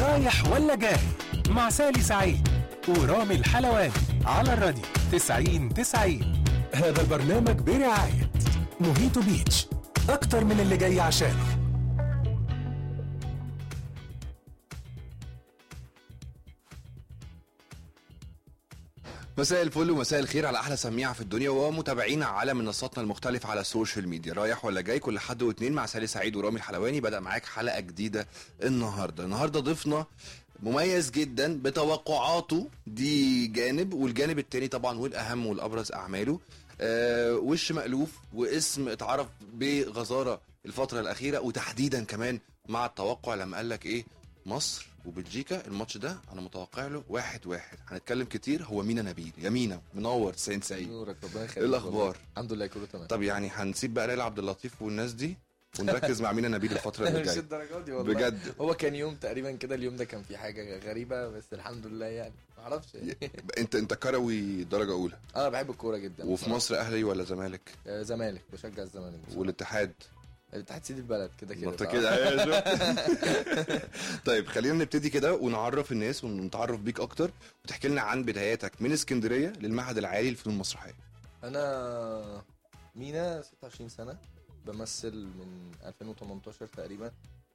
رايح ولا جاي مع سالي سعيد ورامي الحلواني على الراديو 90 90 هذا البرنامج برعاية موهيتو بيتش أكتر من اللي جاي عشانه مساء الفل ومساء الخير على احلى سميعه في الدنيا ومتابعينا على منصاتنا المختلفه على السوشيال ميديا رايح ولا جاي كل حد واثنين مع سالي سعيد ورامي الحلواني بدا معاك حلقه جديده النهارده النهارده ضيفنا مميز جدا بتوقعاته دي جانب والجانب التاني طبعا والاهم والابرز اعماله آه وش مألوف واسم اتعرف بغزاره الفتره الاخيره وتحديدا كمان مع التوقع لما قال لك ايه مصر وبلجيكا الماتش ده انا متوقع له واحد واحد هنتكلم كتير هو مينا نبيل يا مينا منور 90 90 نورك ربنا يخليك ايه الاخبار والله. الحمد لله كله تمام طب يعني هنسيب بقى ليلى عبد اللطيف والناس دي ونركز مع مينا نبيل الفتره اللي مش جايه الدرجات دي والله بجد هو كان يوم تقريبا كده اليوم ده كان فيه حاجه غريبه بس الحمد لله يعني ما اعرفش انت انت كروي درجه اولى انا بحب الكوره جدا وفي بصراحة. مصر اهلي ولا زمالك آه، زمالك بشجع الزمالك بصراحة. والاتحاد الاتحاد سيد البلد كده ما كده انت طبعا. كده أيوة، شفت؟ طيب خلينا نبتدي كده ونعرف الناس ونتعرف بيك اكتر وتحكي لنا عن بداياتك من اسكندريه للمعهد العالي للفنون المسرحيه انا مينا 26 سنه بمثل من 2018 تقريبا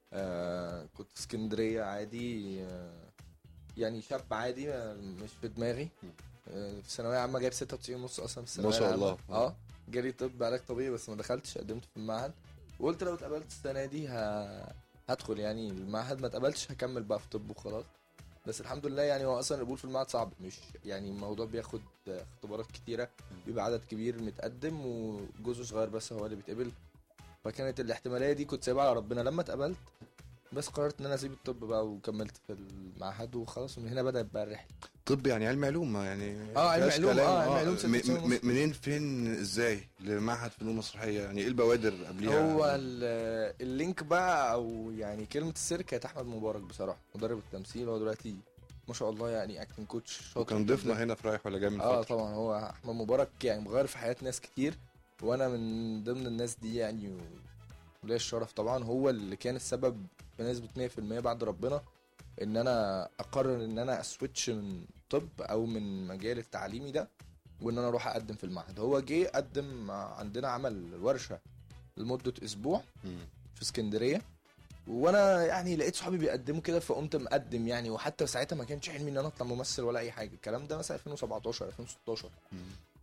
آه كنت في اسكندريه عادي آه يعني شاب عادي آه، مش في دماغي آه في ثانويه عامه جايب 96 ونص اصلا في الثانويه ما شاء العامة. الله. اه جالي طب علاج طبيعي بس ما دخلتش قدمت في المعهد وقلت لو اتقبلت السنه دي ه... هدخل يعني المعهد ما اتقبلتش هكمل بقى في طب وخلاص بس الحمد لله يعني هو اصلا القبول في المعهد صعب مش يعني الموضوع بياخد اختبارات كتيره بيبقى عدد كبير متقدم وجزء صغير بس هو اللي بيتقبل فكانت الاحتماليه دي كنت سايبها على ربنا لما اتقبلت بس قررت ان انا اسيب الطب بقى وكملت في المعهد وخلاص ومن هنا بدات بقى الرحله طب يعني علم علوم ما يعني اه، علم فيهاش علوم، كلام. اه، علم علوم م- 96 م- ونص. منين فين ازاي لمعهد فنون مسرحيه يعني ايه البوادر قبليها هو ال- اللينك بقى او يعني كلمه السر كانت احمد مبارك بصراحه مدرب التمثيل هو دلوقتي ما شاء الله يعني اكتنج كوتش شاطر وكان جداً. ضيفنا هنا في رايح ولا جاي من اه فترة. طبعا هو احمد مبارك يعني مغير في حياه ناس كتير وانا من ضمن الناس دي يعني و- وليا الشرف طبعا هو اللي كان السبب بنسبه 100% بعد ربنا ان انا اقرر ان انا اسويتش من طب او من مجال التعليمي ده وان انا اروح اقدم في المعهد هو جه قدم عندنا عمل ورشه لمده اسبوع مم. في اسكندريه وانا يعني لقيت صحابي بيقدموا كده فقمت مقدم يعني وحتى ساعتها ما كانش حلمي ان انا اطلع ممثل ولا اي حاجه الكلام ده مثلا 2017 2016 مم.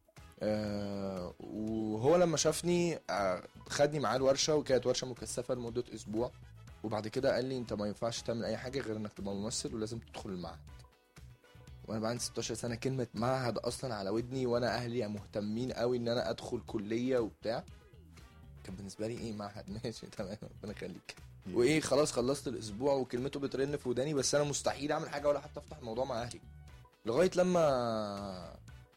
آه وهو لما شافني آه خدني معاه الورشه وكانت ورشه مكثفه لمده اسبوع وبعد كده قال لي انت ما ينفعش تعمل اي حاجه غير انك تبقى ممثل ولازم تدخل المعهد وانا بقى عندي 16 سنه كلمه معهد اصلا على ودني وانا اهلي مهتمين قوي ان انا ادخل كليه وبتاع كان بالنسبه لي ايه معهد ماشي تمام ربنا يخليك مم. وايه خلاص خلصت الاسبوع وكلمته بترن في وداني بس انا مستحيل اعمل حاجه ولا حتى افتح الموضوع مع اهلي لغايه لما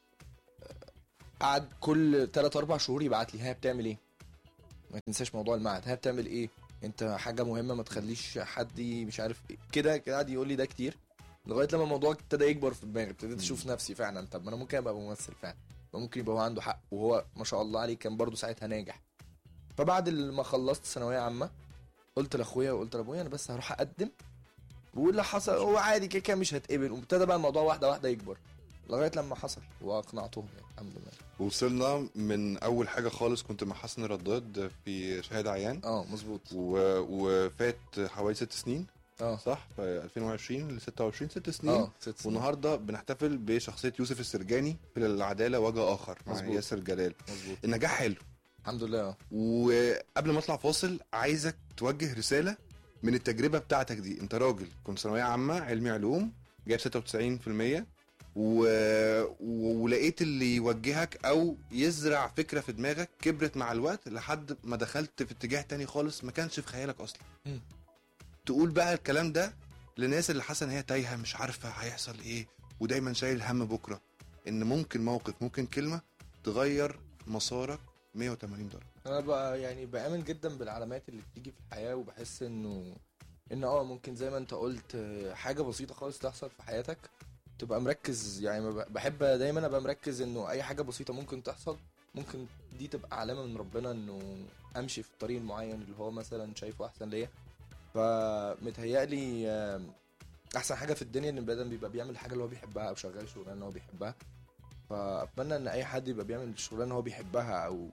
قعد كل 3 4 شهور يبعت لي ها بتعمل ايه ما تنساش موضوع المعهد ها بتعمل ايه انت حاجه مهمه ما تخليش حد ي- مش عارف ايه كده كده قعد يقول لي ده كتير لغايه لما الموضوع ابتدى يكبر في دماغي ابتديت اشوف نفسي فعلا طب ما انا ممكن ابقى ممثل فعلا ممكن يبقى هو عنده حق وهو ما شاء الله عليه كان برضه ساعتها ناجح فبعد ما خلصت ثانويه عامه قلت لاخويا وقلت لابويا انا بس هروح اقدم واللي حصل هو عادي كده كده مش هتقبل وابتدى بقى الموضوع واحده واحده يكبر لغايه لما حصل واقنعتهم يعني الحمد لله وصلنا من اول حاجه خالص كنت مع حسن رداد في شاهد عيان اه مظبوط و... وفات حوالي ست سنين اه صح في 2020 ل 26 ست سنين اه ست سنين والنهارده بنحتفل بشخصيه يوسف السرجاني في العداله وجه اخر مع مظبوط. ياسر جلال مظبوط النجاح حلو الحمد لله اه وقبل ما اطلع فاصل عايزك توجه رساله من التجربه بتاعتك دي انت راجل كنت ثانويه عامه علمي علوم جايب 96% و... و... ولقيت اللي يوجهك او يزرع فكره في دماغك كبرت مع الوقت لحد ما دخلت في اتجاه تاني خالص ما كانش في خيالك اصلا مم. تقول بقى الكلام ده للناس اللي حاسه ان هي تايهه مش عارفه هيحصل ايه ودايما شايل هم بكره ان ممكن موقف ممكن كلمه تغير مسارك 180 درجه انا بقى يعني بامن جدا بالعلامات اللي بتيجي في الحياه وبحس انه ان اه ممكن زي ما انت قلت آه، حاجه بسيطه خالص تحصل في حياتك تبقى مركز يعني ما ب- بحب دايما ابقى مركز انه اي حاجه بسيطه ممكن تحصل ممكن دي تبقى علامه من ربنا انه امشي في الطريق المعين اللي هو مثلا شايفه احسن ليا فمتهيألي آم، احسن حاجه في الدنيا ان البني ادم بيبقى بيعمل الحاجه اللي هو بيحبها او شغال شغلانه هو بيحبها فاتمنى ان اي حد يبقى بيعمل الشغلانه هو بيحبها او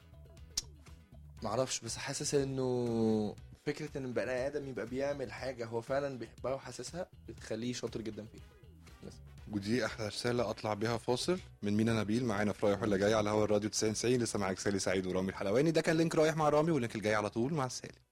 معرفش بس حاسس انه فكره ان البني ادم يبقى بيعمل حاجه هو فعلا بيحبها وحاسسها بتخليه شاطر جدا فيها ودي احلى رساله اطلع بيها فاصل من مينا نبيل معانا في رايح ولا جاي على هوا الراديو 90 90 لسه معاك سالي سعيد ورامي الحلواني ده كان لينك رايح مع رامي واللينك الجاي على طول مع سالي